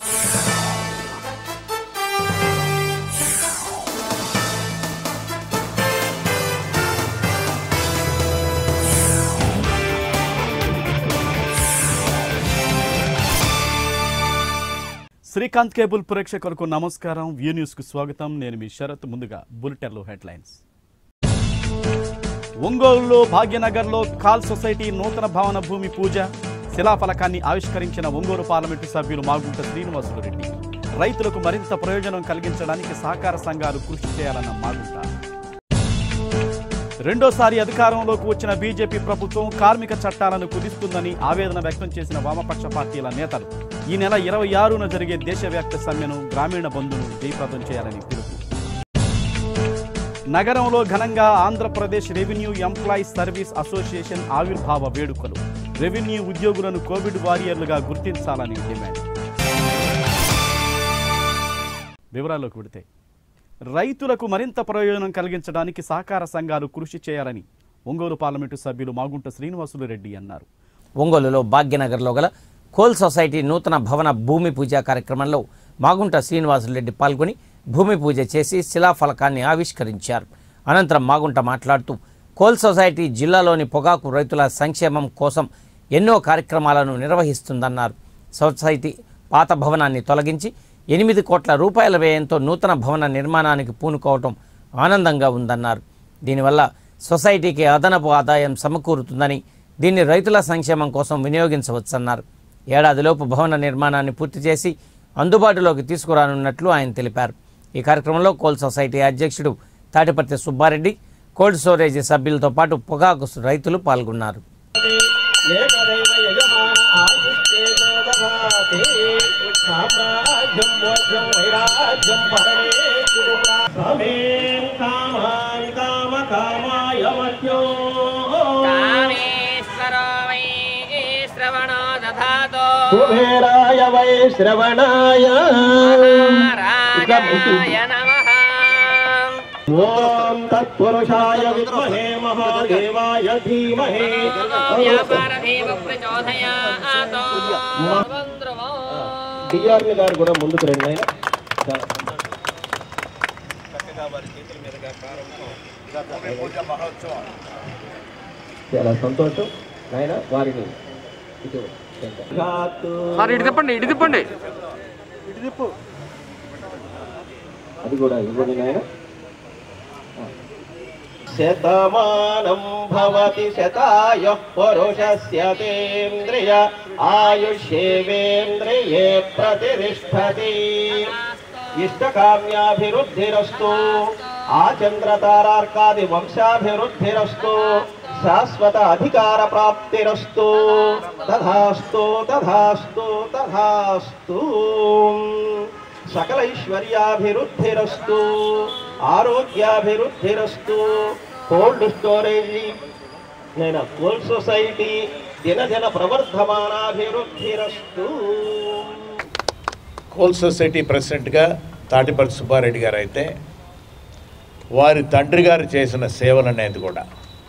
Srikanth cable ప్రేక్షకులకు నమస్కారం view news కు స్వాగతం నేను మీ శరత్ ముందుగా బులెటిన్లో హెడ్లైన్స్ ఒంగోలులో భాగ్యనగర్లో కాల్ సొసైటీ నూతన భవన భూమి పూజ శిలాఫలకాన్ని ఆవిష్కరించిన ఒంగోలు పార్లమెంటు సభ్యులు మాగుంట శ్రీనివాసులు రెడ్డి రైతులకు మరింత ప్రయోజనం కలిగించడానికి సహకార సంఘాలు కృషి చేయాలన్న మాగుంట రెండోసారి అధికారంలోకి వచ్చిన బీజేపీ ప్రభుత్వం కార్మిక చట్టాలను కుదిస్తుందని ఆవేదన వ్యక్తం చేసిన వామపక్ష పార్టీల నేతలు ఈ నెల ఇరవై ఆరున జరిగే దేశవ్యాప్త సమ్మెను గ్రామీణ బంధును జయప్రదం చేయాలని పిలుపు నగరంలో ఘనంగా Andhra Pradesh revenue employees service association ఆవిర్భావ వేడుకలు రెవెన్యూ ఉద్యోగులను కోవిడ్ వారియర్లుగా గుర్తించాలని డిమాండ్ వివరాల్లోకి వెడితే రైతులకు మరింత ప్రయోజనం కలిగించడానికి సహకార సంఘాలు కృషి చేయాలని ఒంగోలు పార్లమెంటు సభ్యులు మాగుంట శ్రీనివాసులు రెడ్డి అన్నారు ఒంగోలులో భాగ్యనగర్లో గల కోల్ సొసైటీ నూతన భవన భూమి పూజ కార్యక్రమంలో మాగుంట శ్రీనివాసులరెడ్డి పాల్గొని భూమి పూజ చేసి శిలాఫలకాన్ని ఆవిష్కరించారు అనంతరం మాగుంట మాట్లాడుతూ కోల్ సొసైటీ జిల్లాలోని పొగాకు రైతుల సంక్షేమం కోసం ఎన్నో కార్యక్రమాలను నిర్వహిస్తుందన్నారు సొసైటీ పాత భవనాన్ని తొలగించి ఎనిమిది కోట్ల రూపాయల వ్యయంతో నూతన భవన నిర్మాణానికి పూనుకోవటం ఆనందంగా ఉందన్నారు దీనివల్ల సొసైటీకి అదనపు ఆదాయం సమకూరుతుందని దీన్ని రైతుల సంక్షేమం కోసం వినియోగించవచ్చన్నారు ఏడాదిలోపు భవన నిర్మాణాన్ని పూర్తి చేసి అందుబాటులోకి తీసుకురానున్నట్లు ఆయన తెలిపారు ఈ కార్యక్రమంలో కోల్ సొసైటీ అధ్యక్షుడు తాటిపర్తి సుబ్బారెడ్డి కోల్డ్ స్టోరేజ్ సభ్యులతో పాటు పొగాకు రైతులు పాల్గొన్నారు ఏకదైవ యజమాన ఆయుష్యేతో దదాతి సామ్రాజ్యం మోక్షం వైరాజ్యం పరమేశ్వరు సమేం కామాన్ కామ కామాయ మధ్యో కామేశ్వరో వై శ్రవణో దధాతో కుబేరాయ వై శ్రవణాయ రాజాయ నమః ఓం తత్పురుషాయ విద్మహే మహాదేవాయ ధీమహి వ్యాపారధీమ ప్రచోదయాతో భవంద్రవో డిఆర్ని గారు కూడా ముందుకు రండి ఆయన చాలా సంతోషం ఆయన వారిని ఇటు సార్ ఇటు తిప్పండి ఇటు తిప్పండి అది కూడా ఇవ్వండి నాయన శతమానం భవతి శతాయ పురుషస్య తేంద్రియ ఆయుష్యేవేంద్రియే ప్రతిష్టతి ఇష్టకామ్యాభివృద్ధిరస్తు ఆచంద్రతారార్కాది వంశాభివృద్ధిరస్తు శాశ్వత అధికార ప్రాప్తిరస్తు తథాస్తు తథాస్తు తథాస్తు సకలైశ్వర్యాభివృద్ధిరస్తు ఆరోగ్యాభివృద్ధిరస్తు కోల్డ్ స్టోరేజ్ నేను కోల్డ్ సొసైటీ దినదిన ప్రవర్ధమానాభివృద్ధిరస్తు కోల్ సొసైటీ ప్రెసిడెంట్గా తాటిపల్లి సుబ్బారెడ్డి గారు అయితే వారి తండ్రి గారు చేసిన సేవలు అనేది కూడా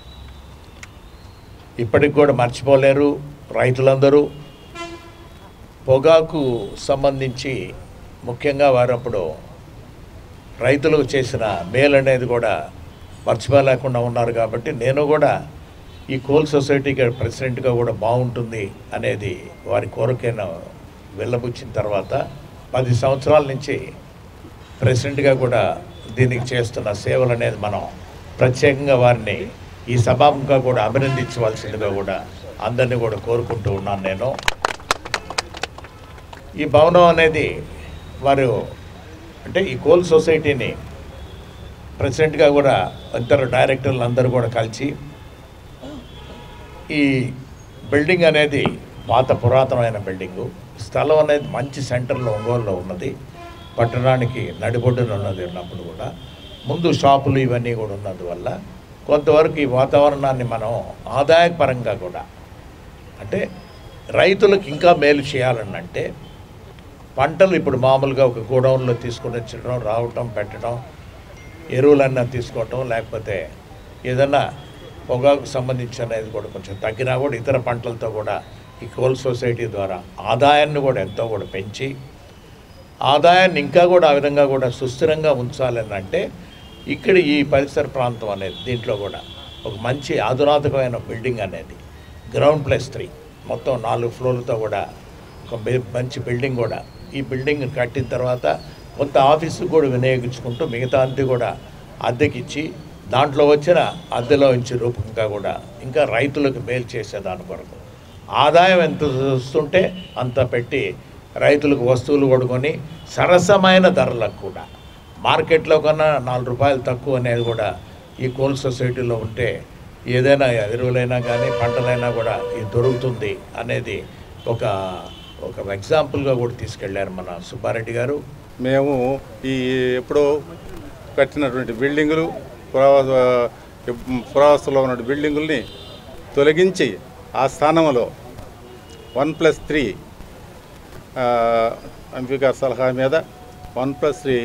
ఇప్పటికి కూడా మర్చిపోలేరు రైతులందరూ పొగాకు సంబంధించి ముఖ్యంగా వారు అప్పుడు రైతులకు చేసిన మేలు అనేది కూడా మర్చిపోలేకుండా ఉన్నారు కాబట్టి నేను కూడా ఈ కోల్ సొసైటీకి ప్రెసిడెంట్గా కూడా బాగుంటుంది అనేది వారి కోరికను వెళ్ళబుచ్చిన తర్వాత పది సంవత్సరాల నుంచి ప్రెసిడెంట్గా కూడా దీనికి చేస్తున్న సేవలు అనేది మనం ప్రత్యేకంగా వారిని ఈ సభాముఖంగా కూడా అభినందించవలసిందిగా కూడా అందరినీ కూడా కోరుకుంటూ ఉన్నాను నేను ఈ భవనం అనేది వారు అంటే ఈ కోల్ సొసైటీని ప్రెసిడెంట్గా కూడా ఇద్దరు డైరెక్టర్లు అందరూ కూడా కలిసి ఈ బిల్డింగ్ అనేది పాత పురాతనమైన బిల్డింగు స్థలం అనేది మంచి సెంటర్లో ఒంగోలులో ఉన్నది పట్టణానికి నడిబొడ్డున ఉన్నది ఉన్నప్పుడు కూడా ముందు షాపులు ఇవన్నీ కూడా ఉన్నందువల్ల కొంతవరకు ఈ వాతావరణాన్ని మనం ఆదాయపరంగా కూడా అంటే రైతులకు ఇంకా మేలు చేయాలని అంటే పంటలు ఇప్పుడు మామూలుగా ఒక గోడౌన్లో తీసుకొని వచ్చడం రావటం పెట్టడం ఎరువులన్నా తీసుకోవటం లేకపోతే ఏదన్నా పొగాకు సంబంధించి అనేది కూడా కొంచెం తగ్గినా కూడా ఇతర పంటలతో కూడా ఈ కోల్ సొసైటీ ద్వారా ఆదాయాన్ని కూడా ఎంతో కూడా పెంచి ఆదాయాన్ని ఇంకా కూడా ఆ విధంగా కూడా సుస్థిరంగా ఉంచాలని అంటే ఇక్కడ ఈ పరిసర ప్రాంతం అనేది దీంట్లో కూడా ఒక మంచి ఆధునాతకమైన బిల్డింగ్ అనేది గ్రౌండ్ ప్లస్ త్రీ మొత్తం నాలుగు ఫ్లోర్లతో కూడా ఒక బి- మంచి బిల్డింగ్ కూడా ఈ బిల్డింగ్ కట్టిన తర్వాత కొంత ఆఫీసు కూడా వినియోగించుకుంటూ మిగతా అంతా కూడా అద్దెకిచ్చి దాంట్లో వచ్చిన అద్దెలో నుంచి రూపంగా కూడా ఇంకా రైతులకు మేలు చేసేదాని కొరకు ఆదాయం ఎంత వస్తుంటే అంత పెట్టి రైతులకు వస్తువులు కొనుక్కొని సరసమైన ధరలకు కూడా మార్కెట్లో కన్నా నాలుగు రూపాయలు తక్కువ అనేది కూడా ఈ కోల్ సొసైటీలో ఉంటే ఏదైనా ఎరువులైనా కానీ పంటలైనా కూడా ఇది దొరుకుతుంది అనేది ఒక ఒక ఎగ్జాంపుల్గా కూడా తీసుకెళ్లారు మన సుబ్బారెడ్డి గారు మేము ఈ ఎప్పుడో కట్టినటువంటి బిల్డింగులు పురావస్తు పురావస్తులో ఉన్న బిల్డింగుల్ని తొలగించి ఆ స్థానంలో వన్ ప్లస్ త్రీ ఎంపీ గారి సలహా మీద one plus three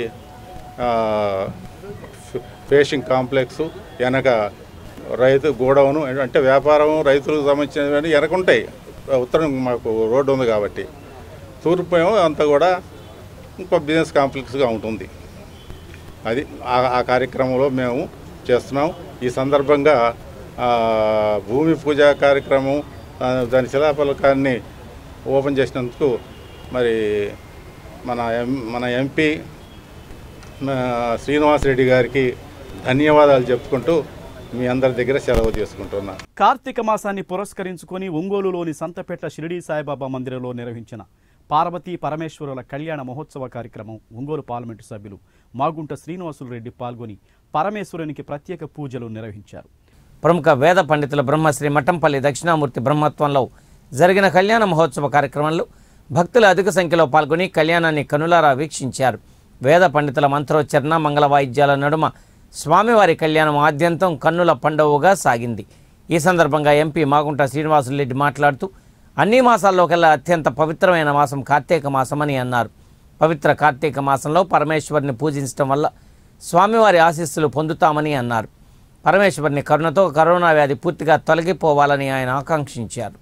facing complex వెనక రైతు గోడౌను అంటే వ్యాపారం రైతులకు సంబంధించినవి వెనక ఉంటాయి ఉత్తరం మాకు రోడ్డు ఉంది కాబట్టి తూర్పు ఏమో అంతా కూడా ఇంకో బిజినెస్ కాంప్లెక్స్గా ఉంటుంది అది ఆ- ఆ కార్యక్రమంలో మేము చేస్తున్నాం ఈ సందర్భంగా ఆ, భూమి పూజ కార్యక్రమం ఆ, దాని శిలాఫలకాన్ని ఓపెన్ చేసినందుకు మరి మన ఎం మన ఎంపీ ఆ, శ్రీనివాసరెడ్డి గారికి ధన్యవాదాలు చెప్పుకుంటూ మీ అందరి దగ్గర సెలవు తీసుకుంటున్నాను కార్తీక మాసాన్ని పురస్కరించుకొని ఒంగోలులోని సంతపేట షిరిడీ సాయిబాబా మందిరంలో నిర్వహించిన పార్వతీ పరమేశ్వరుల కళ్యాణ మహోత్సవ కార్యక్రమం ఒంగోలు పార్లమెంటు సభ్యులు మాగుంట శ్రీనివాసులు రెడ్డి పాల్గొని పరమేశ్వరునికి ప్రత్యేక పూజలు నిర్వహించారు ప్రముఖ వేద పండితుల బ్రహ్మశ్రీ మఠంపల్లి దక్షిణామూర్తి బ్రహ్మత్వంలో జరిగిన కళ్యాణ మహోత్సవ కార్యక్రమంలో భక్తులు అధిక సంఖ్యలో పాల్గొని కళ్యాణాన్ని కనులారా వీక్షించారు వేద పండితుల మంత్రోచ్చరణ మంగళ వాయిద్యాల నడుమ స్వామివారి కళ్యాణం ఆద్యంతం కన్నుల పండువగా సాగింది ఈ సందర్భంగా ఎంపీ మాగుంట శ్రీనివాసులరెడ్డి మాట్లాడుతూ అన్ని మాసాల్లోకెల్లా అత్యంత పవిత్రమైన మాసం కార్తీక మాసమని అన్నారు పవిత్ర కార్తీక మాసంలో పరమేశ్వరిని పూజించడం వల్ల స్వామివారి ఆశీస్సులు పొందుతామని అన్నారు పరమేశ్వరుని కరుణతో కరోనా వ్యాధి పూర్తిగా తొలగిపోవాలని ఆయన ఆకాంక్షించారు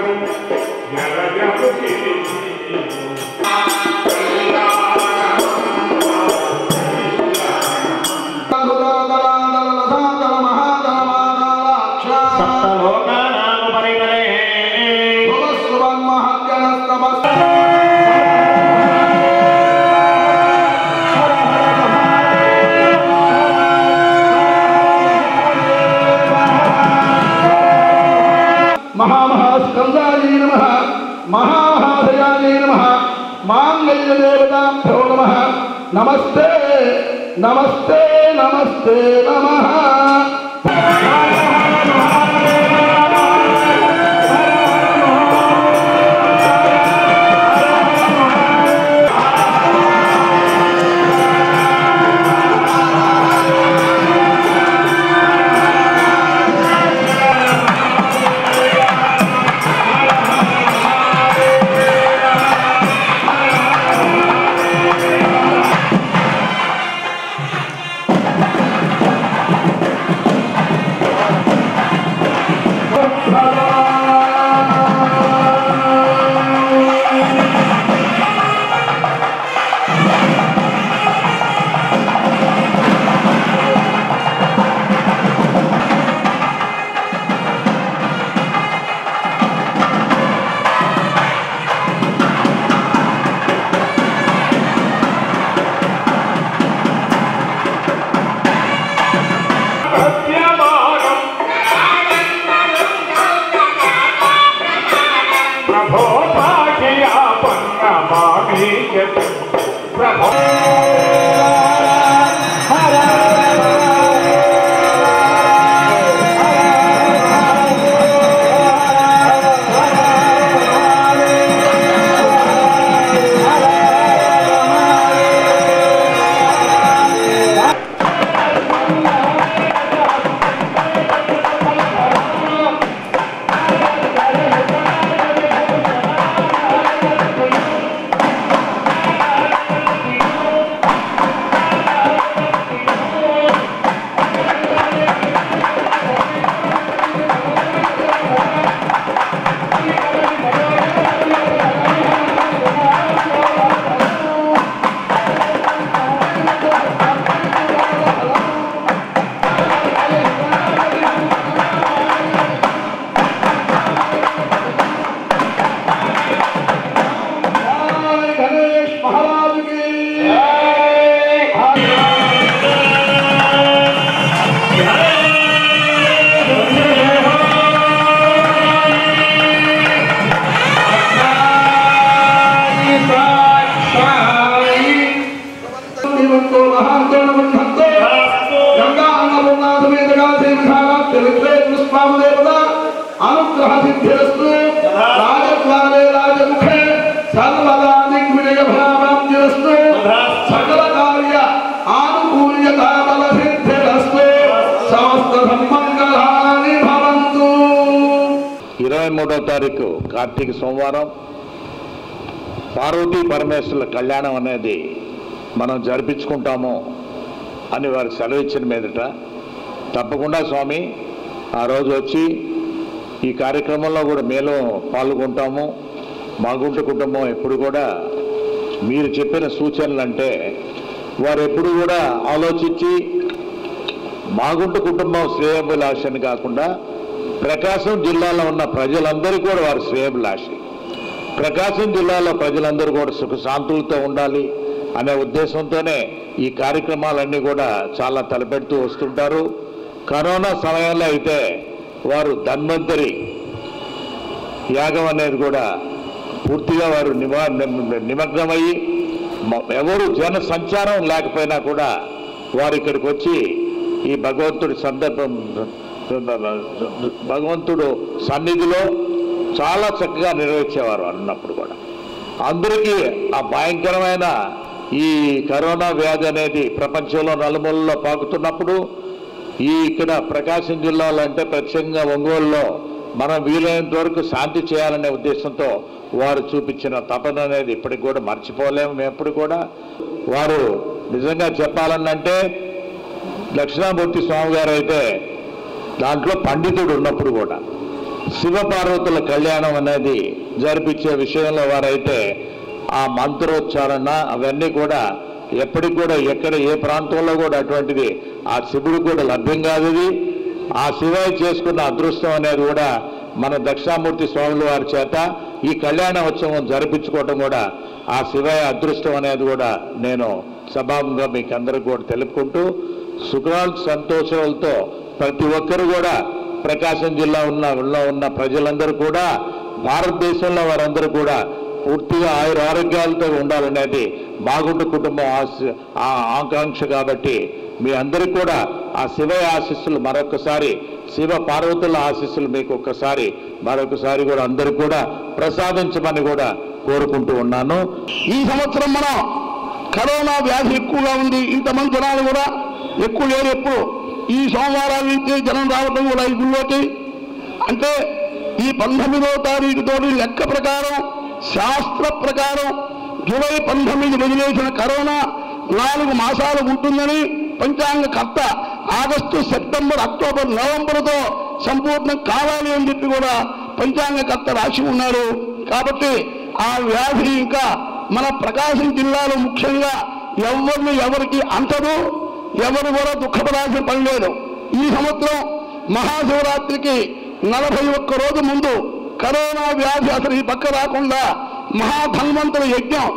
సప్తలోకానాం పరిమళే మహామహాస్కందాయ నమ మహామహాదయాయ నమ మాంగళ్యదేవతాభ్యో నమ నమస్తే నమస్తే నమస్తే నమ ప్రభో పాఠయాపన్నమామి ప్రభో శ్రీ महाराज की जीवन्तो महाजनबन्धन्तो गंगा अन्नपूर्णा समेत गासे विधाना चरित्रे पुष्पामदेवता अनुग्रह सिद्धिरस्तु राजद्वारे राजमुखे सर्वदा दिग्विजय भावाब्धिरस्तु सकल कार्य आनुकूल्यता बल सिद्धिरस्तु समस्त सम्मङ्गलानि भवन्तु ఇరవై మూడో తారీఖు కార్తీక సోమవారం పార్వతీ పరమేశ్వరుల కళ్యాణం అనేది మనం జరిపించుకుంటాము అని వారికి సెలవు ఇచ్చిన మీదట తప్పకుండా స్వామి ఆ రోజు వచ్చి ఈ కార్యక్రమంలో కూడా మేము పాల్గొంటాము మాగుంట కుటుంబం ఎప్పుడు కూడా మీరు చెప్పిన సూచనలు అంటే వారు ఎప్పుడు కూడా ఆలోచించి మాగుంట కుటుంబం శ్రేయభిలాషని కాకుండా ప్రకాశం జిల్లాలో ఉన్న ప్రజలందరికీ కూడా వారు శ్రేయభిలాషి ప్రకాశం జిల్లాలో ప్రజలందరూ కూడా సుఖశాంతులతో ఉండాలి అనే ఉద్దేశంతోనే ఈ కార్యక్రమాలన్నీ కూడా చాలా తలపెడుతూ వస్తుంటారు కరోనా సమయంలో అయితే వారు ధన్వంతరి యాగం అనేది కూడా పూర్తిగా వారు నిమా నిమ- నిమగ్నమయ్యి మ- ఎవరు జన సంచారం లేకపోయినా కూడా వారు ఇక్కడికి వచ్చి ఈ భగవంతుడి సందర్భం భగవంతుడు సన్నిధిలో చాలా చక్కగా నిర్వహించేవారు అన్నప్పుడు కూడా అందరికీ ఆ భయంకరమైన ఈ కరోనా వ్యాధి అనేది ప్రపంచంలో నలుమూలలో పాకుతున్నప్పుడు ఈ ఇక్కడ ప్రకాశం జిల్లాలో అంటే ప్రత్యేకంగా ఒంగోలులో మనం వీలైనంత వరకు శాంతి చేయాలనే ఉద్దేశంతో వారు చూపించిన తపన అనేది ఇప్పటికి కూడా మర్చిపోలేము మేము ఎప్పుడు కూడా వారు నిజంగా చెప్పాలనంటే దక్షిణామూర్తి స్వామి గారు అయితే దాంట్లో పండితుడు ఉన్నప్పుడు కూడా శివపార్వతుల కళ్యాణం అనేది జరిపించే విషయంలో వారైతే ఆ మంత్రోచ్చారణ అవన్నీ కూడా ఎప్పటికి కూడా ఎక్కడ ఏ ప్రాంతంలో కూడా అటువంటిది ఆ శివుడు కూడా లభ్యం కాదు ఇది ఆ శివయ్య చేసుకున్న అదృష్టం అనేది కూడా మన దక్షిణామూర్తి స్వాముల వారి చేత ఈ కళ్యాణ ఉత్సవం జరిపించుకోవడం కూడా ఆ శివయ్య అదృష్టం అనేది కూడా నేను సభాముగా మీకు అందరికి కూడా తెలుపుకుంటూ సుఖాలు సంతోషాలతో ప్రతి ఒక్కరు కూడా ప్రకాశం జిల్లా ఉన్న లో ఉన్న ప్రజలందరూ కూడా భారతదేశంలో వారందరూ కూడా పూర్తిగా ఆయుర ఆరోగ్యాలతో ఉండాలనేది బాగుండు కుటుంబం ఆశ- ఆ ఆకాంక్ష కాబట్టి మీ అందరికీ కూడా ఆ శివయ్య ఆశీస్సులు మరొకసారి శివ పార్వతుల ఆశీస్సులు మీకు ఒక్కసారి మరొకసారి కూడా అందరూ కూడా ప్రసాదించమని కూడా కోరుకుంటూ ఉన్నాను ఈ సంవత్సరం మనం కరోనా వ్యాధి ఎక్కువగా ఉంది ఇంతమంది జనాలు కూడా ఎక్కువ లేరు ఎప్పుడు ఈ సోమవారాల నుంచి జనం రావడం కూడా ఈ గుళ్ళోకి అంటే ఈ పంతొమ్మిదవ తారీఖుతో లెక్క ప్రకారం శాస్త్ర ప్రకారం జూలై పంతొమ్మిది వదిలేసిన కరోనా నాలుగు మాసాలు ఉంటుందని పంచాంగ కర్త ఆగస్టు సెప్టెంబర్ అక్టోబర్ నవంబర్తో సంపూర్ణం కావాలి అని చెప్పి కూడా పంచాంగ కర్త రాసి ఉన్నారు కాబట్టి ఆ వ్యాధి ఇంకా మన ప్రకాశం జిల్లాలో ముఖ్యంగా ఎవరిని ఎవరికి అంటదు ఎవరు కూడా దుఃఖపడాల్సిన పని లేదు ఈ సంవత్సరం మహాశివరాత్రికి నలభై ఒక్క రోజు ముందు కరోనా వ్యాధి అసలు ఈ పక్క రాకుండా మహాధన్వంతుల యజ్ఞం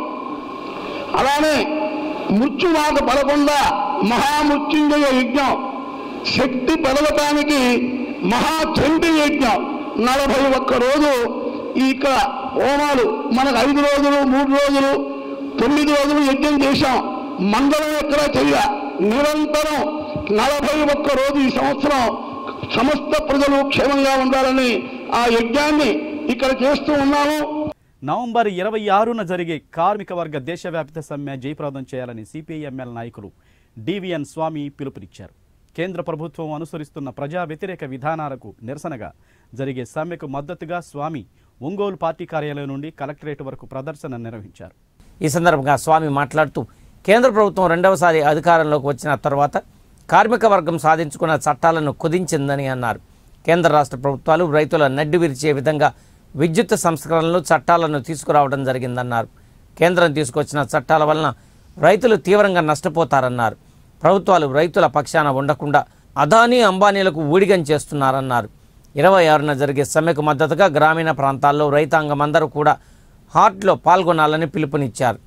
అలానే మృత్యువాత పడకుండా మహామృత్యుంజయ యజ్ఞం శక్తి పెరగటానికి మహాచండి యజ్ఞం నలభై ఒక్క రోజు ఇక హోమాలు మనకు ఐదు రోజులు మూడు రోజులు తొమ్మిది రోజులు యజ్ఞం చేశాం మంగళం ఎక్కడా చెయ్య నిరంతరం నలభై ఒక్క రోజు ఈ సంవత్సరం సమస్త ప్రజలు క్షేమంగా ఉండాలని ఆ యజ్ఞాన్ని ఇక్కడ చేస్తూ ఉన్నాము నవంబర్ ఇరవై ఆరున జరిగే కార్మిక వర్గ దేశవ్యాప్త సమ్మె జయప్రదం చేయాలని సిపిఐఎంఎల్ నాయకులు డివిఎన్ స్వామి పిలుపునిచ్చారు కేంద్ర ప్రభుత్వం అనుసరిస్తున్న ప్రజా వ్యతిరేక విధానాలకు నిరసనగా జరిగే సమ్మెకు మద్దతుగా స్వామి ఒంగోలు పార్టీ కార్యాలయం నుండి కలెక్టరేట్ వరకు ప్రదర్శన నిర్వహించారు ఈ సందర్భంగా స్వామి మాట్లాడుతూ కేంద్ర ప్రభుత్వం రెండవసారి అధికారంలోకి వచ్చిన తర్వాత కార్మిక వర్గం సాధించుకున్న చట్టాలను కుదించిందని అన్నారు కేంద్ర రాష్ట్ర ప్రభుత్వాలు రైతుల నడ్డి విరిచే విధంగా విద్యుత్ సంస్కరణలు చట్టాలను తీసుకురావడం జరిగిందన్నారు కేంద్రం తీసుకొచ్చిన చట్టాల వలన రైతులు తీవ్రంగా నష్టపోతారన్నారు ప్రభుత్వాలు రైతుల పక్షాన ఉండకుండా అదానీ అంబానీలకు ఊడిగం చేస్తున్నారన్నారు ఇరవై ఆరున జరిగే సమ్మెకు మద్దతుగా గ్రామీణ ప్రాంతాల్లో రైతాంగం అందరూ కూడా హార్ట్లో పాల్గొనాలని పిలుపునిచ్చారు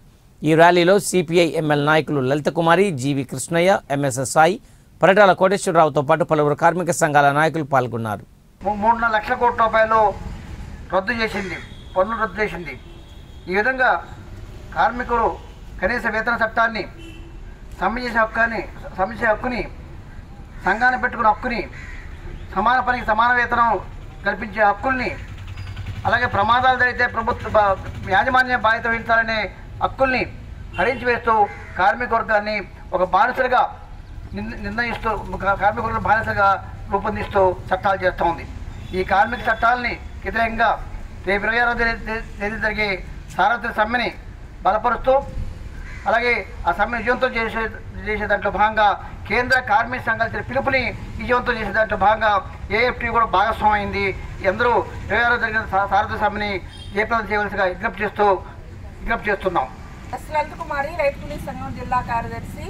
ఈ ర్యాలీలో సిపిఐ ఎంఎల్ నాయకులు లలిత కుమారి జీవి కృష్ణయ్య ఎంఎస్ఎస్ సాయి పరిటాల కోటేశ్వరరావుతో పాటు పలువురు కార్మిక సంఘాల నాయకులు పాల్గొన్నారు మూ- మూడున్నర లక్షల కోట్ల రూపాయలు రద్దు చేసింది పన్నులు రద్దు చేసింది ఈ విధంగా కార్మికులు కనీస వేతన చట్టాన్ని సమ్మె చేసే హక్కుని సమ్మె చేసే హక్కుని సంఘాన్ని పెట్టుకునే హక్కుని సమాన పనికి సమాన వేతనం కల్పించే హక్కుల్ని అలాగే ప్రమాదాలు జరిగితే ప్రభుత్వ బా- యాజమాన్య బాధ్యత వహించాలనే హక్కుల్ని హరించి వేస్తూ కార్మిక వర్గాన్ని ఒక బానిసలుగా నిర్- నిర్ణయిస్తూ కా- కార్మిక వర్గ బానిసగా రూపొందిస్తూ చట్టాలు చేస్తూ ఉంది ఈ కార్మిక చట్టాలని వ్యతిరేకంగా రేపు ఇరవై ఆరో తేదీ తేదీ జరిగే సార్వత్రిక సమ్మెని బలపరుస్తూ అలాగే ఆ సమ్మె విజయవంతం చేసే చేసే దాంట్లో భాగంగా కేంద్ర కార్మిక సంఘాలు ఇచ్చిన పిలుపుని విజయవంతం చేసే దాంట్లో భాగంగా ఏఎఫ్టీ కూడా భాగస్వామ్యం అయింది అందరూ ఇరవై ఆరో జరిగిన సా- సారథ్య సమ్మెని జయప్రదం చేయవలసిగా విజ్ఞప్తి చేస్తూ విజ్ఞప్తి చేస్తున్నాం ఎస్ లలిత కుమారి రైతు కూలీ సంఘం జిల్లా కార్యదర్శి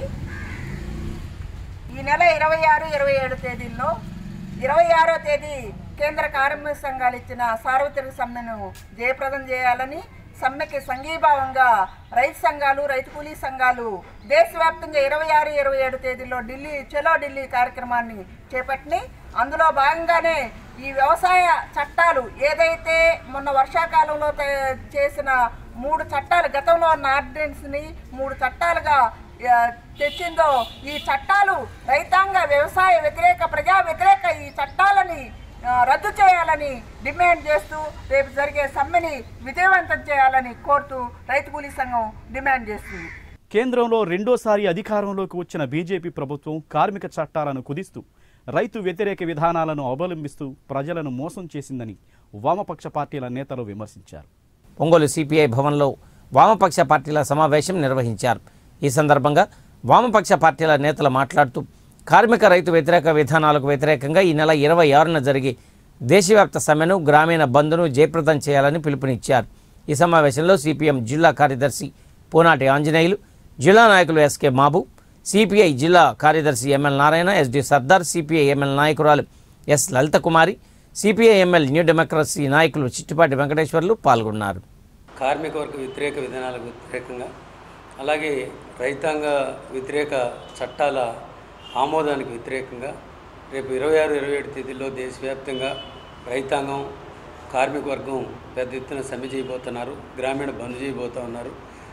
ఈ నెల ఇరవై ఆరు ఇరవై ఏడు తేదీల్లో ఇరవై ఆరో తేదీ కేంద్ర కార్మిక సంఘాలు ఇచ్చిన సార్వత్రిక సమ్మెను జయప్రదం చేయాలని సమ్మెకి సంఘీభావంగా రైతు సంఘాలు రైతు కూలీ సంఘాలు దేశవ్యాప్తంగా ఇరవై ఆరు ఇరవై ఏడు తేదీల్లో ఢిల్లీ చలో ఢిల్లీ కార్యక్రమాన్ని చేపట్టి అందులో భాగంగానే ఈ వ్యవసాయ చట్టాలు ఏదైతే మొన్న వర్షాకాలంలో తే- చేసిన మూడు చట్టాలు గతంలో ఉన్న ఆర్డినెన్స్ని మూడు చట్టాలుగా ఆ, తెచ్చిందో ఈ చట్టాలు రైతాంగ వ్యవసాయ వ్యతిరేక ప్రజా వ్యతిరేక ఈ చట్టాలని ఆ, రద్దు చేయాలని డిమాండ్ చేస్తూ రేపు జరిగే సమ్మెని విజయవంతం చేయాలని కోరుతూ రైతు కూలీ సంఘం డిమాండ్ చేస్తుంది కేంద్రంలో రెండోసారి అధికారంలోకి వచ్చిన బీజేపీ ప్రభుత్వం కార్మిక చట్టాలను కుదిస్తూ రైతు వ్యతిరేక విధానాలను అవలంబిస్తూ ప్రజలను మోసం చేసిందని వామపక్ష పార్టీల నేతలు విమర్శించారు ఒంగోలు సిపిఐ భవన్లో వామపక్ష పార్టీల సమావేశం నిర్వహించారు ఈ సందర్భంగా వామపక్ష పార్టీల నేతలు మాట్లాడుతూ కార్మిక రైతు వ్యతిరేక విధానాలకు వ్యతిరేకంగా ఈ నెల ఇరవై ఆరున జరిగే దేశవ్యాప్త సమ్మెను గ్రామీణ బంద్ను జయప్రదం చేయాలని పిలుపునిచ్చారు ఈ సమావేశంలో సిపిఎం జిల్లా కార్యదర్శి పూనాటి ఆంజనేయులు జిల్లా నాయకులు ఎస్కే మాబు సిపిఐ జిల్లా కార్యదర్శి ML Narayana SD Sardar CPI ML నాయకురాలు S Lalitha Kumari CPI ML new democracy నాయకులు చిట్టిపాటి వెంకటేశ్వర్లు పాల్గొన్నారు కార్మిక వర్గ వ్యతిరేక విధానాలకు వ్యతిరేకంగా అలాగే రైతాంగ వ్యతిరేక చట్టాల ఆమోదానికి వ్యతిరేకంగా రేపు ఇరవై ఆరు ఇరవై ఏడు తేదీల్లో దేశవ్యాప్తంగా రైతాంగం కార్మిక వర్గం పెద్ద ఎత్తున సమ్మె చేయబోతున్నారు గ్రామీణ బంద్ చేయబోతూ ఉన్నారు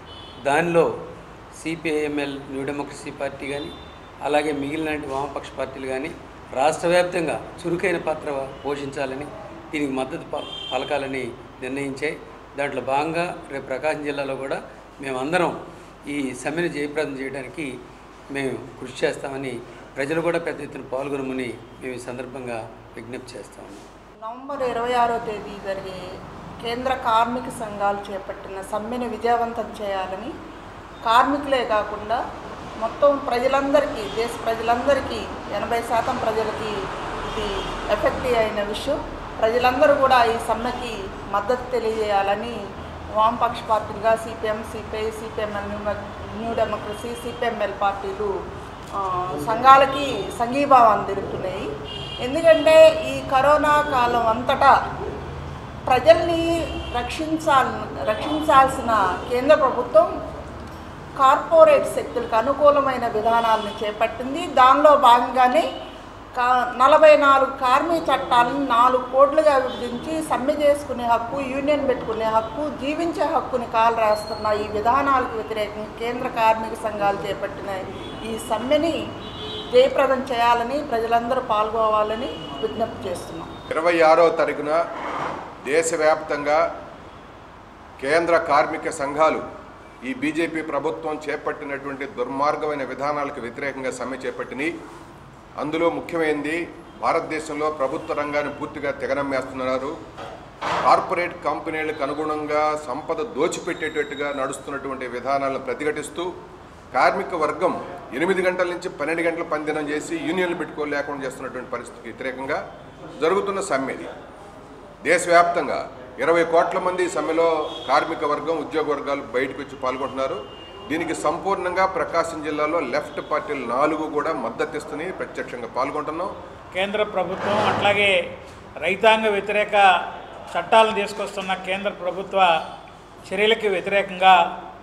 దానిలో సిపిఐఎంఎల్ న్యూ డెమోక్రసీ పార్టీ కానీ అలాగే మిగిలిన వామపక్ష పార్టీలు కానీ రాష్ట్ర వ్యాప్తంగా చురుకైన పాత్ర పోషించాలని దీనికి మద్దతు ప- పలకాలని నిర్ణయించాయి దాంట్లో భాగంగా రేపు ప్రకాశం జిల్లాలో కూడా మేమందరం ఈ సమ్మెను జయప్రదం చేయడానికి మేము కృషి చేస్తామని ప్రజలు కూడా పెద్ద ఎత్తున పాల్గొనమని మేము ఈ సందర్భంగా విజ్ఞప్తి చేస్తాము నవంబర్ ఇరవై ఆరో తేదీ జరిగే కేంద్ర కార్మిక సంఘాలు చేపట్టిన సమ్మెను విజయవంతం చేయాలని కార్మికులే కాకుండా మొత్తం ప్రజలందరికీ దేశ ప్రజలందరికీ ఎనభై శాతం ప్రజలకి ఇది ఎఫెక్టివ్ అయిన విషయం ప్రజలందరూ కూడా ఈ సమ్మెకి మద్దతు తెలియజేయాలని వామపక్ష పార్టీలుగా CPM CPI CPIML new democracy CPIML పార్టీలు ఆ, సంఘాలకి సంఘీభావాన్ని తెలుపుతున్నాయి ఎందుకంటే ఈ కరోనా కాలం అంతటా ప్రజల్ని రక్షించాల రక్షించాల్సిన కేంద్ర ప్రభుత్వం కార్పొరేట్ శక్తులకు అనుకూలమైన విధానాలను చేపట్టింది దానిలో భాగంగానే కా నలభై నాలుగు కార్మిక చట్టాలను నాలుగు కోట్లుగా విభజించి సమ్మె చేసుకునే హక్కు యూనియన్ పెట్టుకునే హక్కు జీవించే హక్కుని కాలు రాస్తున్న ఈ విధానాలకు వ్యతిరేకంగా కేంద్ర కార్మిక సంఘాలు చేపట్టిన ఈ సమ్మెని జయప్రదం చేయాలని ప్రజలందరూ పాల్గొవాలని విజ్ఞప్తి చేస్తున్నాం ఇరవై ఆరో తారీఖున దేశవ్యాప్తంగా కేంద్ర కార్మిక సంఘాలు ఈ బీజేపీ ప్రభుత్వం చేపట్టినటువంటి దుర్మార్గమైన విధానాలకు వ్యతిరేకంగా సమ్మె చేపట్టినాయి అందులో ముఖ్యమైనది భారతదేశంలో ప్రభుత్వ రంగాన్ని పూర్తిగా తెగనమ్మేస్తున్నారు కార్పొరేట్ కంపెనీలకు అనుగుణంగా సంపద దోచిపెట్టేటట్టుగా నడుస్తున్నటువంటి విధానాలను ప్రతిఘటిస్తూ కార్మిక వర్గం ఎనిమిది గంటల నుంచి పన్నెండు గంటల పనిదినం చేసి యూనియన్లు పెట్టుకోలేకుండా చేస్తున్నటువంటి పరిస్థితికి వ్యతిరేకంగా జరుగుతున్న సమ్మె ఇది దేశవ్యాప్తంగా ఇరవై కోట్ల మంది ఈ సమ్మెలో కార్మిక వర్గం ఉద్యోగ వర్గాలు బయటకు వచ్చి పాల్గొంటున్నారు దీనికి సంపూర్ణంగా ప్రకాశం జిల్లాలో లెఫ్ట్ పార్టీలు నాలుగు కూడా మద్దతు ఇస్తున్నాయి ప్రత్యక్షంగా పాల్గొంటున్నాం కేంద్ర ప్రభుత్వం అట్లాగే రైతాంగ వ్యతిరేక చట్టాలను తీసుకొస్తున్న కేంద్ర ప్రభుత్వ చర్యలకి వ్యతిరేకంగా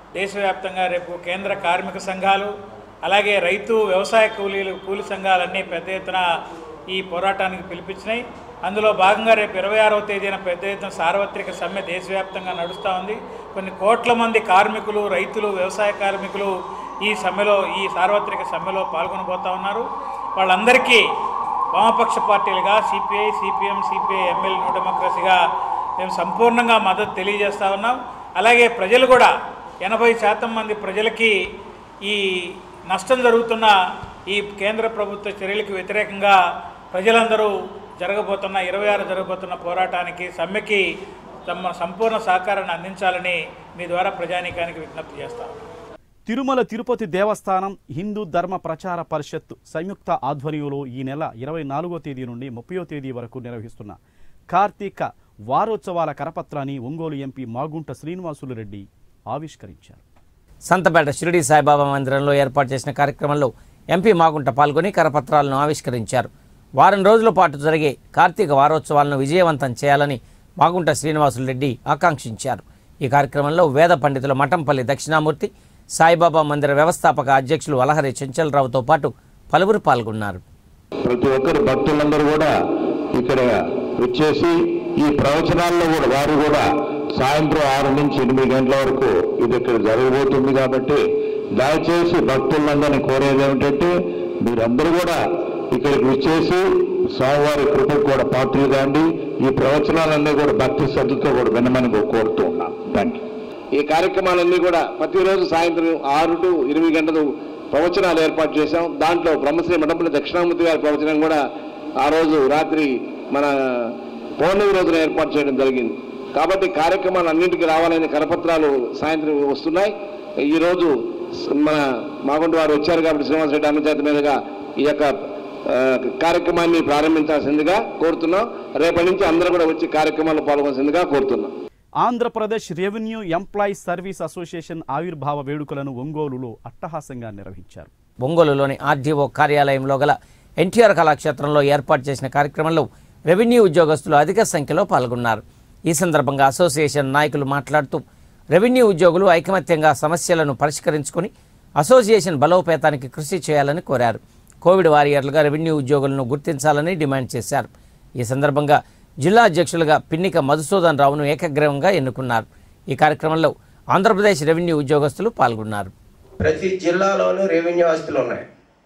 దేశవ్యాప్తంగా రేపు కేంద్ర కార్మిక సంఘాలు అలాగే రైతు వ్యవసాయ కూలీలు కూలి సంఘాలన్నీ పెద్ద ఎత్తున ఈ పోరాటానికి పిలిపించినాయి అందులో భాగంగా రేపు ఇరవై ఆరవ తేదీన పెద్ద ఎత్తున సార్వత్రిక సమ్మె దేశవ్యాప్తంగా నడుస్తూ ఉంది కొన్ని కోట్ల మంది కార్మికులు రైతులు వ్యవసాయ కార్మికులు ఈ సమ్మెలో ఈ సార్వత్రిక సమ్మెలో పాల్గొనబోతా ఉన్నారు వాళ్ళందరికీ వామపక్ష పార్టీలుగా CPI CPM CPI ML new డెమోక్రసీగా మేము సంపూర్ణంగా మద్దతు తెలియజేస్తా ఉన్నాం అలాగే ప్రజలు కూడా ఎనభై శాతం మంది ప్రజలకి ఈ నష్టం జరుగుతున్న ఈ కేంద్ర ప్రభుత్వ చర్యలకు వ్యతిరేకంగా ప్రజలందరూ జరగబోతున్న ఇరవై ఆరు జరగబోతున్న పోరాటానికి సమ్మెకి తమ సంపూర్ణ సహకారాన్ని అందించాలని మీ ద్వారా ప్రజానీకానికి విజ్ఞప్తి చేస్తాం తిరుమల తిరుపతి దేవస్థానం హిందూ ధర్మ ప్రచార పరిషత్ సంయుక్త ఆధ్వర్యంలో ఈ నెల ఇరవై నాలుగో తేదీ నుండి ముప్పయో తేదీ వరకు నిర్వహిస్తున్న కార్తీక వారోత్సవాల కరపత్రాన్ని ఒంగోలు ఎంపీ మాగుంట శ్రీనివాసులు రెడ్డి ఆవిష్కరించారు సంతపేట షిరిడి సాయిబాబా మందిరంలో ఏర్పాటు చేసిన కార్యక్రమంలో ఎంపీ మాగుంట పాల్గొని కరపత్రాలను ఆవిష్కరించారు వారం రోజుల పాటు జరిగే కార్తీక వారోత్సవాలను విజయవంతం చేయాలని మాగుంట శ్రీనివాసులు రెడ్డి ఆకాంక్షించారు ఈ కార్యక్రమంలో వేద పండితుల మఠంపల్లి దక్షిణామూర్తి సాయిబాబా మందిర వ్యవస్థాపక అధ్యక్షులు అలహరి చెంచలరావుతో పాటు పలువురు పాల్గొన్నారు ప్రతి ఒక్కరు భక్తులందరూ కూడా ఇక్కడ వచ్చేసి ఈ ప్రవచనాల్లో కూడా వారు కూడా సాయంత్రం ఆరు నుంచి ఎనిమిది గంటల వరకు ఇది ఇక్కడ జరగబోతుంది కాబట్టి దయచేసి భక్తులందరినీ కోరేది ఏమిటంటే మీరందరూ కూడా ఇక్కడికి వచ్చేసి స్వామివారి కృపకు కూడా పాత్రలు కాండి ఈ ప్రవచనాలన్నీ కూడా భక్తి శ్రద్ధతో కూడా వినమని కోరుతూ ఉన్నాం థ్యాంక్ యూ ఈ కార్యక్రమాలన్నీ కూడా ప్రతిరోజు సాయంత్రం ఆరు టు ఎనిమిది గంటలు ప్రవచనాలు ఏర్పాటు చేశాం దాంట్లో బ్రహ్మశ్రీ మండపంలో దక్షిణామూర్తి గారి ప్రవచనం కూడా ఆ రోజు రాత్రి మన పౌర్ణమి రోజున ఏర్పాటు చేయడం జరిగింది కాబట్టి కార్యక్రమాలు అన్నింటికి రావాలనే కరపత్రాలు సాయంత్రం వస్తున్నాయి ఈరోజు స- మన మాగుంట వారు వచ్చారు కాబట్టి శ్రీనివాస రెడ్డి అన్నచేత మీదుగా ఈ యొక్క ఆ, కార్యక్రమాన్ని ప్రారంభించాల్సిందిగా కోరుతున్నాం రేపటి నుంచి అందరూ కూడా వచ్చి కార్యక్రమాల్లో పాల్గొనాల్సిందిగా కోరుతున్నాం Andhra Pradesh revenue employees service association ఆవిర్భావ వేడుకలను ఒంగోలులో అట్టహాసంగా నిర్వహించారు ఒంగోలులోని ఆర్డీఓ కార్యాలయంలో గల ఎన్టీఆర్ కళాక్షేత్రంలో ఏర్పాటు చేసిన కార్యక్రమంలో రెవెన్యూ ఉద్యోగస్తులు అధిక సంఖ్యలో పాల్గొన్నారు ఈ సందర్భంగా అసోసియేషన్ నాయకులు మాట్లాడుతూ రెవెన్యూ ఉద్యోగులు ఐకమత్యంగా సమస్యలను పరిష్కరించుకొని అసోసియేషన్ బలోపేతానికి కృషి చేయాలని కోరారు కోవిడ్ వారియర్లుగా రెవెన్యూ ఉద్యోగులను గుర్తించాలని డిమాండ్ చేశారు ఈ సందర్భంగా జిల్లా అధ్యక్షులుగా పిన్నిక మధుసూదన్ రావును ఏకగ్రీవంగా ఎన్నుకున్నారు ఈ కార్యక్రమంలో ఆంధ్రప్రదేశ్ రెవెన్యూ ఉద్యోగస్తులు పాల్గొన్నారు ప్రతి జిల్లాలోనూ రెవెన్యూ ఆస్తులు ఉన్నాయి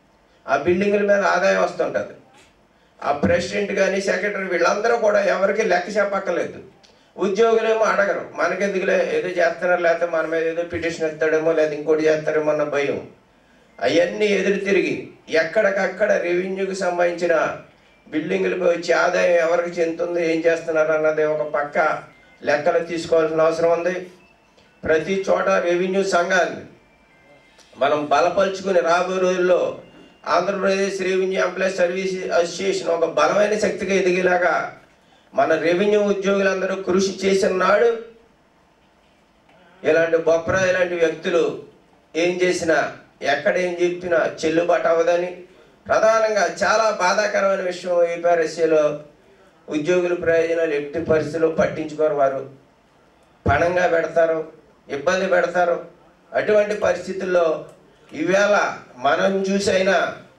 ఆ బిల్డింగుల మీద ఆదాయం వస్తుంటుంది ఆ ప్రెసిడెంట్ కానీ సెక్రటరీ వీళ్ళందరూ కూడా ఎవరికి లెక్క చెప్పక్కర్లేదు ఉద్యోగులేమో అడగరు మనకెందుకులే ఏదో చేస్తున్నారు లేకపోతే మన మీద ఏదో పిటిషన్ ఇస్తాడేమో లేదా ఇంకోటి చేస్తారేమో అన్న భయం అవన్నీ ఎదురు తిరిగి ఎక్కడికక్కడ రెవెన్యూకి సంబంధించిన బిల్డింగులపై వచ్చే ఆదాయం ఎవరికి చెందుతుంది ఏం చేస్తున్నారు అన్నది ఒక పక్క లెక్కలు తీసుకోవాల్సిన అవసరం ఉంది ప్రతి చోట రెవెన్యూ సంఘాన్ని మనం బలపరుచుకుని రాబోయే రోజుల్లో Andhra Pradesh revenue employees service association ఒక బలమైన శక్తిగా ఎదిగేలాగా మన రెవెన్యూ ఉద్యోగులందరూ కృషి చేసిన నాడు ఇలాంటి బొప్పరా ఇలాంటి వ్యక్తులు ఏం చేసినా ఎక్కడ ఏం చెప్పినా చెల్లుబాటు అవ్వదని ప్రధానంగా చాలా బాధాకరమైన విషయం ఏపీఆర్ఎస్సీలో ఉద్యోగుల ప్రయోజనాలు ఎట్టి పరిస్థితుల్లో పట్టించుకోరు వారు పణంగా పెడతారు ఇబ్బంది పెడతారు అటువంటి పరిస్థితుల్లో ఈవేళ మనం చూసైనా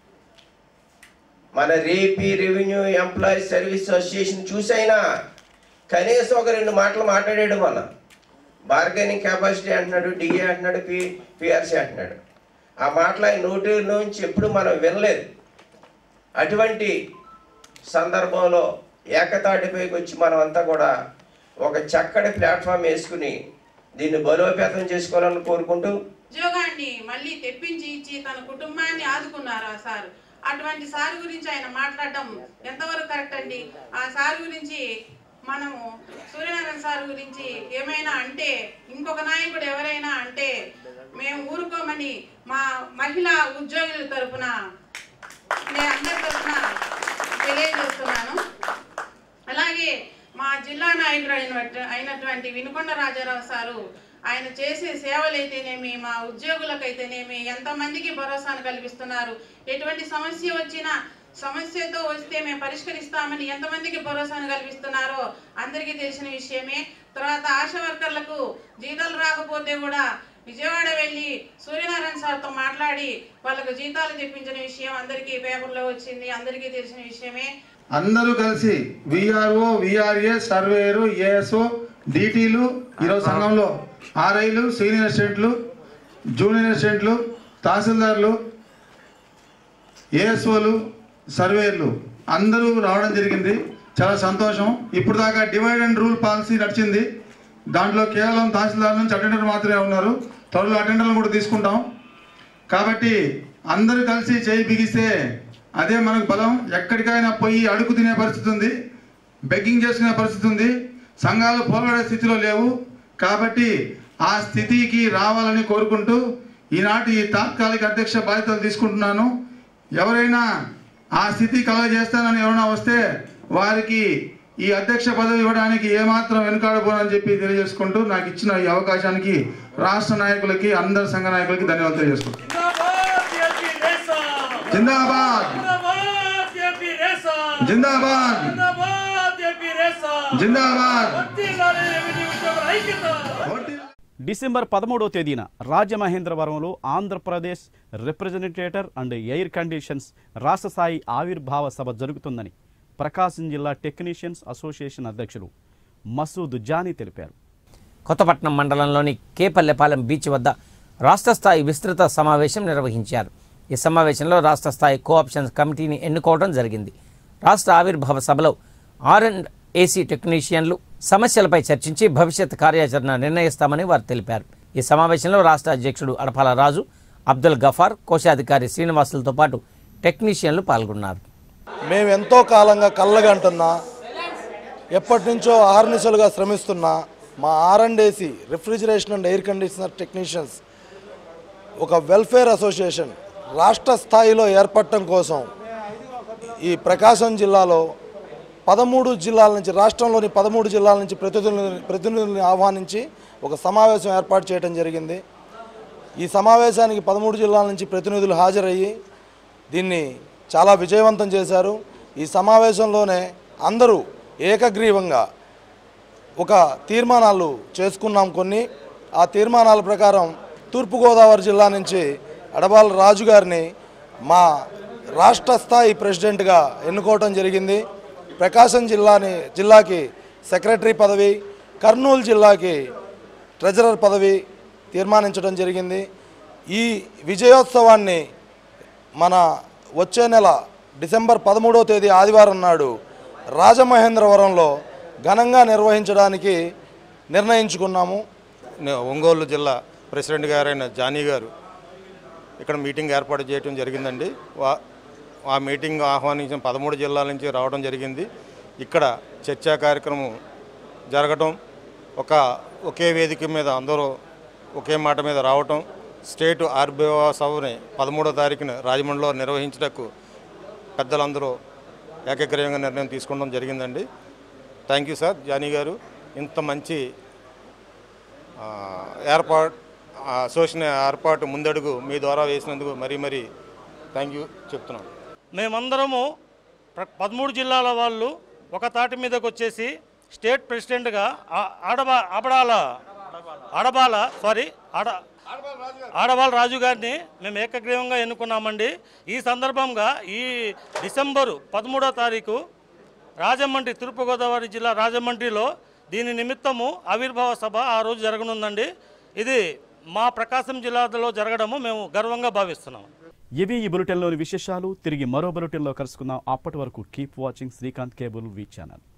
మన రేపీ రెవెన్యూ ఎంప్లాయీస్ సర్వీస్ అసోసియేషన్ చూసైనా కనీసం ఒక రెండు మాటలు మాట్లాడాడు మన బార్గెనింగ్ కెపాసిటీ అంటున్నాడు డిఏ అంటున్నాడు పి పిఆర్సీ అంటున్నాడు ఆ మాటలు ఆయన నోటి నుంచి ఎప్పుడు మనం వినలేదు అటువంటి సందర్భంలో ఏకతాటిపైకి వచ్చి మనం అంతా కూడా ఒక చక్కటి ప్లాట్ఫామ్ వేసుకుని దీన్ని బలోపేతం చేసుకోవాలని కోరుకుంటూ ఉద్యోగాన్ని మళ్ళీ తెప్పించి ఇచ్చి తన కుటుంబాన్ని ఆదుకున్నారు ఆ సార్ అటువంటి సార్ గురించి ఆయన మాట్లాడడం ఎంతవరకు కరెక్ట్ అండి ఆ సార్ గురించి మనము సూర్యనారాయణ సార్ గురించి ఏమైనా అంటే ఇంకొక నాయకుడు ఎవరైనా అంటే మేము ఊరుకోమని మా మహిళా ఉద్యోగుల తరపున నేను అందరి తరపున తెలియజేస్తున్నాను అలాగే మా జిల్లా నాయకుడు అయినటు- అయినటువంటి వినుకొండ రాజారావు సారు ఆయన చేసే సేవలైతేనేమి మా ఉద్యోగులకైతేనేమి ఎంతమందికి భరోసాను కల్పిస్తున్నారు ఎటువంటి సమస్య వచ్చినా సమస్యతో వస్తే మేము పరిష్కరిస్తామని ఎంతమందికి భరోసాను కల్పిస్తున్నారో అందరికీ తెలిసిన విషయమే తర్వాత ఆశా వర్కర్లకు జీతాలు రాకపోతే కూడా విజయవాడ వెళ్ళి సూర్యనారాయణ సార్తో మాట్లాడి వాళ్ళకు జీతాలు తెప్పించిన విషయం అందరికీ పేపర్లో వచ్చింది అందరికీ తెలిసిన విషయమే అందరూ కలిసి విఆర్ఓ విఆర్ఏ సర్వేయరు ఏఎస్ఓ డిటీలు ఈరోజు సంఘంలో ఆర్ఐలు సీనియర్ అసిస్టెంట్లు జూనియర్ అసిస్టెంట్లు తహసీల్దార్లు ఏఎస్ఓలు సర్వేయర్లు అందరూ రావడం జరిగింది చాలా సంతోషం ఇప్పుడు దాకా డివైడ్ అండ్ రూల్ పాలసీ నడిచింది దాంట్లో కేవలం తహసీల్దార్ నుంచి అటెండర్ మాత్రమే ఉన్నారు త్వరలో అటెండర్లు కూడా తీసుకుంటాం కాబట్టి అందరూ కలిసి చేయి బిగిస్తే అదే మనకు బలం ఎక్కడికైనా పోయి అడుగు తినే పరిస్థితి ఉంది బెగ్గింగ్ చేసుకునే పరిస్థితి ఉంది సంఘాలు పోరాడే స్థితిలో లేవు కాబట్టి ఆ స్థితికి రావాలని కోరుకుంటూ ఈనాటి ఈ తాత్కాలిక అధ్యక్ష బాధ్యతలు తీసుకుంటున్నాను ఎవరైనా ఆ స్థితి కలగజేస్తానని ఎవరైనా వస్తే వారికి ఈ అధ్యక్ష పదవి ఇవ్వడానికి ఏమాత్రం వెనుకాడబోనని చెప్పి తెలియజేసుకుంటూ నాకు ఇచ్చిన ఈ అవకాశానికి రాష్ట్ర నాయకులకి అందరి సంఘ నాయకులకి ధన్యవాదాలు తెలియజేసుకుంటాను జిందాబాద్ జిందాబాద్ జిందాబాద్ డిసెంబర్ పదమూడవ తేదీన రాజమహేంద్రవరంలో ఆంధ్రప్రదేశ్ రిప్రజెంటేటర్ అండ్ ఎయిర్ కండిషన్స్ రాష్ట్ర స్థాయి ఆవిర్భావ సభ జరుగుతుందని ప్రకాశం జిల్లా టెక్నీషియన్స్ అసోసియేషన్ అధ్యక్షులు మసూద్ జానీ తెలిపారు కొత్తపట్నం మండలంలోని కేపల్లెపాలెం బీచ్ వద్ద రాష్ట్ర స్థాయి విస్తృత సమావేశం నిర్వహించారు ఈ సమావేశంలో రాష్ట్ర స్థాయి కోఆప్షన్స్ కమిటీని ఎన్నుకోవడం జరిగింది రాష్ట్ర ఆవిర్భావ సభలో ఆర్ అండ్ ఏసీ టెక్నీషియన్లు సమస్యలపై చర్చించి భవిష్యత్ కార్యాచరణ నిర్ణయిస్తామని వారు తెలిపారు ఈ సమావేశంలో రాష్ట్ర అధ్యక్షుడు అడపాల రాజు అబ్దుల్ గఫార్ కోశాధికారి శ్రీనివాసులతో పాటు టెక్నీషియన్లు పాల్గొన్నారు మేము ఎంతో కాలంగా కళ్ళగంటున్నా ఎప్పటి నుంచో ఆహర్నిశలుగా శ్రమిస్తున్న మా R and AC refrigeration and air conditioner technicians ఒక వెల్ఫేర్ అసోసియేషన్ రాష్ట్ర స్థాయిలో ఏర్పడటం కోసం ఈ ప్రకాశం జిల్లాలో పదమూడు జిల్లాల నుంచి రాష్ట్రంలోని పదమూడు జిల్లాల నుంచి ప్రతినిధులను ప్రతినిధులను ఆహ్వానించి ఒక సమావేశం ఏర్పాటు చేయడం జరిగింది ఈ సమావేశానికి పదమూడు జిల్లాల నుంచి ప్రతినిధులు హాజరయ్యి దీన్ని చాలా విజయవంతం చేశారు ఈ సమావేశంలోనే అందరూ ఏకగ్రీవంగా ఒక తీర్మానాలు చేసుకున్నాం కొన్ని ఆ తీర్మానాల ప్రకారం తూర్పుగోదావరి జిల్లా నుంచి అడబాల రాజు గారిని మా రాష్ట్ర స్థాయి ప్రెసిడెంట్గా ఎన్నుకోవటం జరిగింది ప్రకాశం జిల్లాని జిల్లాకి సెక్రటరీ పదవి కర్నూలు జిల్లాకి ట్రెజరర్ పదవి తీర్మానించడం జరిగింది ఈ విజయోత్సవాన్ని మన వచ్చే నెల డిసెంబర్ పదమూడవ తేదీ ఆదివారం నాడు రాజమహేంద్రవరంలో ఘనంగా నిర్వహించడానికి నిర్ణయించుకున్నాము నే- ఒంగోలు జిల్లా ప్రెసిడెంట్ గారైన జానీ గారు ఇక్కడ మీటింగ్ ఏర్పాటు చేయడం జరిగిందండి వా ఆ మీటింగ్ ఆహ్వానించిన పదమూడు జిల్లాల నుంచి రావడం జరిగింది ఇక్కడ చర్చా కార్యక్రమం జరగటం ఒక ఒకే వేదిక మీద అందరూ ఒకే మాట మీద రావటం స్టేట్ ఆర్బీఓ సభని పదమూడో తారీఖున రాజమండ్రిలో నిర్వహించటకు పెద్దలందరూ ఏకగ్రీవంగా నిర్ణయం తీసుకోవడం జరిగిందండి థ్యాంక్ యూ సార్ జానీ గారు ఇంత మంచి ఆ, ఏర్పాటు అసోసియేషన్ ఏర్పాటు ముందడుగు మీ ద్వారా వేసినందుకు మరీ మరీ థ్యాంక్ యూ చెప్తున్నాను మేమందరము ప్ర- పదమూడు జిల్లాల వాళ్ళు ఒక తాటి మీదకి వచ్చేసి స్టేట్ ప్రెసిడెంట్గా ఆ- ఆడబా ఆబడాల ఆడబాల సారీ ఆడ ఆడవాళ్ళ రాజు గారిని మేము ఏకగ్రీవంగా ఎన్నుకున్నామండి ఈ సందర్భంగా ఈ డిసెంబరు పదమూడో తారీఖు రాజమండ్రి తూర్పుగోదావరి జిల్లా రాజమండ్రిలో దీని నిమిత్తము ఆవిర్భావ సభ ఆ రోజు జరగనుందండి ఇది మా ప్రకాశం జిల్లాలో జరగడము మేము గర్వంగా భావిస్తున్నాం ఇవి ఈ బులెటిన్లోని విశేషాలు తిరిగి మరో బులెటిన్లో కలుసుకుందాం అప్పటి వరకు keep watching Srikanth cable V channel